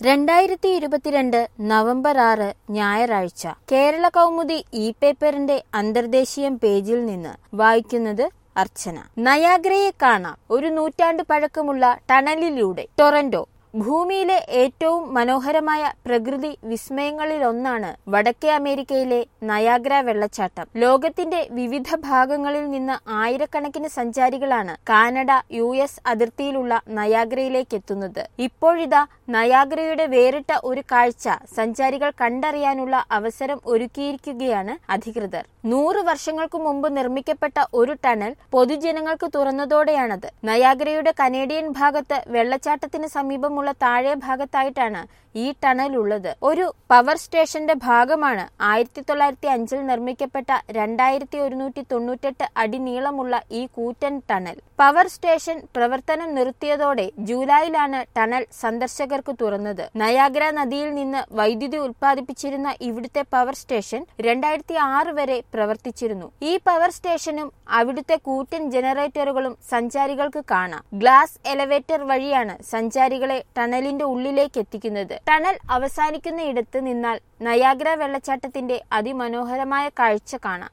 രണ്ടായിരത്തി ഇരുപത്തിരണ്ട് നവംബർ ആറ് ഞായറാഴ്ച കേരള കൗമുദി ഇ പേപ്പറിന്റെ അന്തർദേശീയം പേജിൽ നിന്ന് വായിക്കുന്നത് അർച്ചന നയാഗ്രയെ കാണാം ഒരു നൂറ്റാണ്ട് പഴക്കമുള്ള ടണലിലൂടെ ടൊറന്റോ ഭൂമിയിലെ ഏറ്റവും മനോഹരമായ പ്രകൃതി വിസ്മയങ്ങളിലൊന്നാണ് വടക്കേ അമേരിക്കയിലെ നയാഗ്ര വെള്ളച്ചാട്ടം ലോകത്തിന്റെ വിവിധ ഭാഗങ്ങളിൽ നിന്ന് ആയിരക്കണക്കിന് സഞ്ചാരികളാണ് കാനഡ യു എസ് അതിർത്തിയിലുള്ള നയാഗ്രയിലേക്ക് എത്തുന്നത് ഇപ്പോഴിതാ നയാഗ്രയുടെ വേറിട്ട ഒരു കാഴ്ച സഞ്ചാരികൾ കണ്ടറിയാനുള്ള അവസരം ഒരുക്കിയിരിക്കുകയാണ് അധികൃതർ നൂറ് വർഷങ്ങൾക്ക് മുമ്പ് നിർമ്മിക്കപ്പെട്ട ഒരു ടണൽ പൊതുജനങ്ങൾക്ക് തുറന്നതോടെയാണത് നയാഗ്രയുടെ കനേഡിയൻ ഭാഗത്ത് വെള്ളച്ചാട്ടത്തിന് സമീപമുള്ള താഴെ ഭാഗത്തായിട്ടാണ് ഈ ടണൽ ഉള്ളത് ഒരു പവർ സ്റ്റേഷന്റെ ഭാഗമാണ് ആയിരത്തി തൊള്ളായിരത്തി അഞ്ചിൽ നിർമ്മിക്കപ്പെട്ട രണ്ടായിരത്തി ഒരുന്നൂറ്റി തൊണ്ണൂറ്റെട്ട് അടി നീളമുള്ള ഈ കൂറ്റൻ ടണൽ പവർ സ്റ്റേഷൻ പ്രവർത്തനം നിർത്തിയതോടെ ജൂലൈയിലാണ് ടണൽ സന്ദർശകർക്ക് തുറന്നത് നയാഗ്ര നദിയിൽ നിന്ന് വൈദ്യുതി ഉൽപ്പാദിപ്പിച്ചിരുന്ന ഇവിടുത്തെ പവർ സ്റ്റേഷൻ രണ്ടായിരത്തി ആറ് വരെ പ്രവർത്തിച്ചിരുന്നു ഈ പവർ സ്റ്റേഷനും അവിടുത്തെ കൂറ്റൻ ജനറേറ്ററുകളും സഞ്ചാരികൾക്ക് കാണാം ഗ്ലാസ് എലവേറ്റർ വഴിയാണ് സഞ്ചാരികളെ ടണലിന്റെ ഉള്ളിലേക്ക് എത്തിക്കുന്നത് ടണൽ അവസാനിക്കുന്ന ഇടത്ത് നിന്നാൽ നയാഗ്ര വെള്ളച്ചാട്ടത്തിന്റെ അതിമനോഹരമായ കാഴ്ച കാണാം